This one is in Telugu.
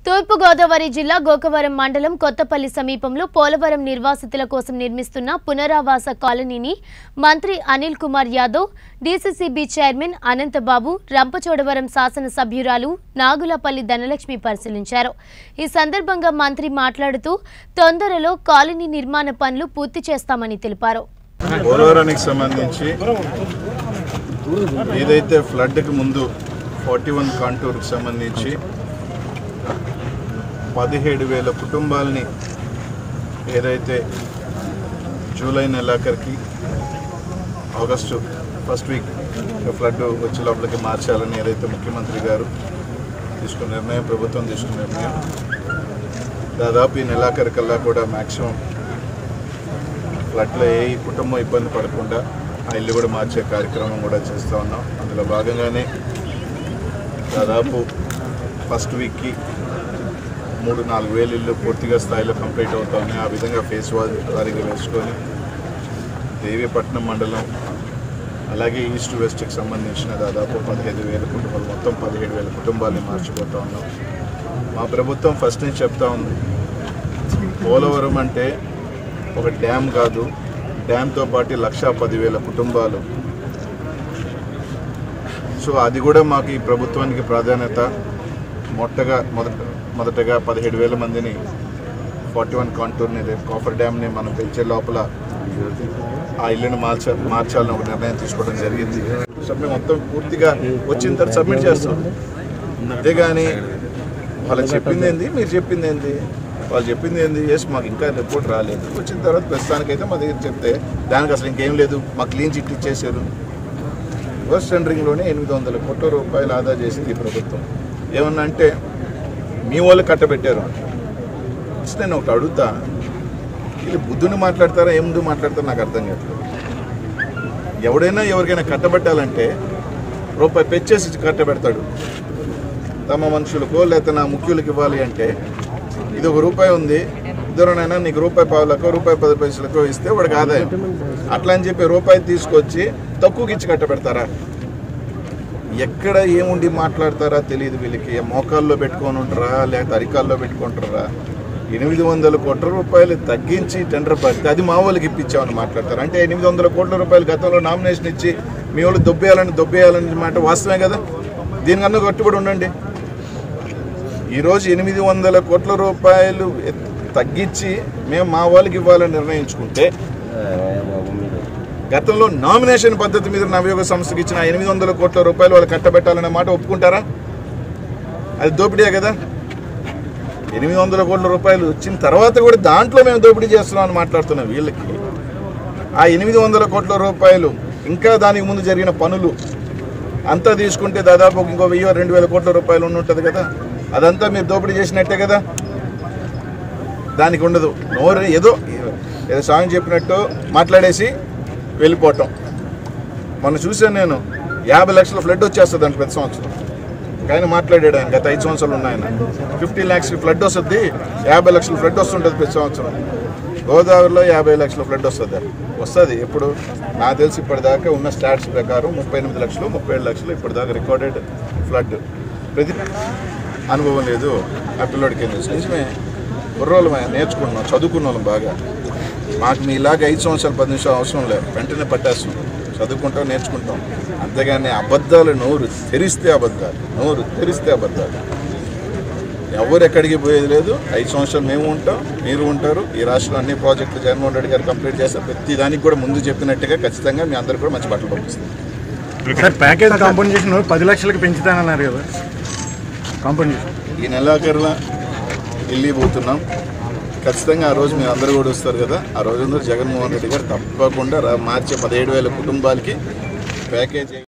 తూర్పుగోదావరి జిల్లా గోకవరం మండలం కొత్తపల్లి సమీపంలో పోలవరం నిర్వాసితుల కోసం నిర్మిస్తున్న పునరావాస కాలనీని మంత్రి అనిల్ కుమార్ యాదవ్ డీసీసీబీ చైర్మన్ అనంతబాబు రంపచోడవరం శాసనసభ్యురాలు నాగులపల్లి ధనలక్ష్మి పరిశీలించారు ఈ సందర్భంగా మంత్రి మాట్లాడుతూ తొందరలో కాలనీ నిర్మాణ పనులు పూర్తి చేస్తామని తెలిపారు పోలవరానికి సంబంధించి ఏదైతే ఫ్లడ్కి ముందు ఫార్టీ వన్ కాంటూర్కి సంబంధించి పదిహేడు వేల కుటుంబాలని ఏదైతే జూలై నెలాఖరికి ఆగస్టు ఫస్ట్ వీక్ ఫ్లడ్ వచ్చే లోపలికి మార్చాలని ఏదైతే ముఖ్యమంత్రి గారు తీసుకున్న నిర్ణయం ప్రభుత్వం తీసుకున్న నిర్ణయం దాదాపు ఈ నెలాఖరికల్లా కూడా మ్యాక్సిమం ఫ్లడ్లో ఏ కుటుంబం ఇబ్బంది పడకుండా ఆ ఇల్లు కూడా మార్చే కార్యక్రమం కూడా చేస్తూ ఉన్నాం అందులో భాగంగానే దాదాపు ఫస్ట్ వీక్కి మూడు నాలుగు వేలు ఇల్లు పూర్తిగా స్థాయిలో కంప్లీట్ అవుతా ఉన్నాయి ఆ విధంగా ఫేస్ వారీగా వేసుకొని దేవీపట్నం మండలం అలాగే ఈస్ట్ వెస్ట్కి సంబంధించిన దాదాపు పదిహేను వేల కుటుంబాలు మొత్తం పదిహేడు వేల కుటుంబాలని మార్చిపోతా ఉన్నాం మా ప్రభుత్వం ఫస్ట్ నుంచి చెప్తా ఉంది పోలవరం అంటే ఒక డ్యామ్ కాదు డ్యామ్తో పాటు లక్ష పదివేల కుటుంబాలు సో అది కూడా మాకు ఈ ప్రభుత్వానికి ప్రాధాన్యత మొట్టగా మొదట మొదటగా పదిహేడు వేల మందిని ఫార్టీ వన్ కాంటూర్ని రేపు కాఫర్ డ్యామ్ని మనం పెంచే లోపల ఆ ఇల్లుని మార్చ మార్చాలని ఒక నిర్ణయం తీసుకోవడం జరిగింది సబ్మిట్ మొత్తం పూర్తిగా వచ్చిన తర్వాత సబ్మిట్ చేస్తాం అంతేగాని వాళ్ళు చెప్పింది ఏంది మీరు చెప్పింది ఏంది వాళ్ళు చెప్పింది ఏంది ఎస్ మాకు ఇంకా రిపోర్ట్ రాలేదు వచ్చిన తర్వాత ప్రస్తుతానికైతే మా దగ్గర చెప్తే దానికి అసలు ఇంకేం లేదు మాకు క్లీన్ చిట్ ఇచ్చేసారు రివర్స్ టెండరింగ్లోనే ఎనిమిది వందల కోట్ల రూపాయలు ఆదా చేసింది ఈ ప్రభుత్వం ఏమన్నా అంటే మీ వాళ్ళు కట్టబెట్టారు అసలు నేను ఒకటి అడుగుతా వీళ్ళు బుద్ధుని మాట్లాడతారా ఏ ముందు మాట్లాడతారో నాకు అర్థం కావట్లేదు ఎవడైనా ఎవరికైనా కట్టబెట్టాలంటే రూపాయి పెంచేసి కట్టబెడతాడు తమ మనుషులకో లేకపోతే నా ముఖ్యులకు ఇవ్వాలి అంటే ఇది ఒక రూపాయి ఉంది ఇద్దరునైనా నీకు రూపాయి పావులకో రూపాయి పది పైసలకో ఇస్తే వాడికి ఆదాయం అట్లా అని చెప్పి రూపాయి తీసుకొచ్చి తక్కువకి ఇచ్చి కట్టబెడతారా ఎక్కడ ఏముండి మాట్లాడతారా తెలియదు వీళ్ళకి మోకాల్లో పెట్టుకొని ఉంటారా లేకపోతే అరికాల్లో పెట్టుకుంటారా ఎనిమిది వందల కోట్ల రూపాయలు తగ్గించి టెండర్ పడితే అది మా వాళ్ళకి ఇప్పించామని మాట్లాడతారు అంటే ఎనిమిది వందల కోట్ల రూపాయలు గతంలో నామినేషన్ ఇచ్చి మీ వాళ్ళు దొబ్బేయాలని దొబ్బేయాలని మాట వాస్తవమే కదా దీనికన్నా కట్టుబడి ఉండండి ఈరోజు ఎనిమిది వందల కోట్ల రూపాయలు ఎత్- తగ్గించి మేము మా వాళ్ళకి ఇవ్వాలని నిర్ణయించుకుంటే గతంలో నామినేషన్ పద్ధతి మీద నవయోగ సంస్థకి ఇచ్చిన ఎనిమిది వందల కోట్ల రూపాయలు వాళ్ళు కట్టబెట్టాలనే మాట ఒప్పుకుంటారా అది దోపిడీయే కదా ఎనిమిది వందల కోట్ల రూపాయలు వచ్చిన తర్వాత కూడా దాంట్లో మేము దోపిడీ చేస్తున్నాం అని మాట్లాడుతున్నాం వీళ్ళకి ఆ ఎనిమిది వందల కోట్ల రూపాయలు ఇంకా దానికి ముందు జరిగిన పనులు అంతా తీసుకుంటే దాదాపు ఇంకో వెయ్యి రెండు వేల కోట్ల రూపాయలు ఉండి ఉంటుంది కదా అదంతా మీరు దోపిడీ చేసినట్టే కదా దానికి ఉండదు నోరు ఏదో ఏదో సాంగ్ చెప్పినట్టు మాట్లాడేసి వెళ్ళిపోవటం మొన్న చూశాను నేను యాభై లక్షల ఫ్లడ్ వచ్చేస్తుంది అంట ప్రతి సంవత్సరం ఆయన మాట్లాడాడు ఆయన గత ఐదు సంవత్సరాలు ఉన్నాయన ఫిఫ్టీ ల్యాక్స్ ఫ్లడ్ వస్తుంది యాభై లక్షల ఫ్లడ్ వస్తుంటుంది ప్రతి సంవత్సరం గోదావరిలో యాభై లక్షల ఫ్లడ్ వస్తుంది వస్తుంది ఎప్పుడు నాకు తెలిసి ఇప్పటిదాకా ఉన్న స్టాట్స్ ప్రకారం ముప్పై ఎనిమిది లక్షలు ముప్పై ఏడు లక్షలు ఇప్పటిదాకా రికార్డెడ్ ఫ్లడ్ ప్రతి అనుభవం లేదు ఆ పిల్లోడికి ఏం తెలుసు నిజమే కుర్రోళ్ళు నేర్చుకుంటున్నాం చదువుకున్న వాళ్ళం బాగా మాకు మీలాగా ఐదు సంవత్సరాలు పది నిమిషాలు అవసరం లేదు వెంటనే పట్టేస్తాం చదువుకుంటాం నేర్చుకుంటాం అంతేగాని అబద్ధాలు నోరు తెరిస్తే అబద్ధాలు నోరు తెరిస్తే అబద్ధాలు ఎవరు ఎక్కడికి పోయేది లేదు ఐదు సంవత్సరాలు మేము ఉంటాం మీరు ఉంటారు ఈ రాష్ట్రంలో అన్ని ప్రాజెక్టులు జగన్మోహన్ రెడ్డి గారు కంప్లీట్ చేస్తారు ప్రతి దానికి కూడా ముందు చెప్పినట్టుగా ఖచ్చితంగా మీ అందరు కూడా మంచి బట్టలు పంపిస్తాం సార్ ప్యాకేజ్ కాంపన్సేషన్ పది లక్షలకు పెంచుతానన్నారు కదా కాంపన్సేషన్ ఈ నెలాఖరున ఢిల్లీ పోతున్నాం ఖచ్చితంగా ఆ రోజు మీరు అందరూ కూడా వస్తారు కదా ఆ రోజు జగన్మోహన్ రెడ్డి గారు తప్పకుండా రా- మార్చే పదిహేడు వేల కుటుంబాలకి ప్యాకేజ్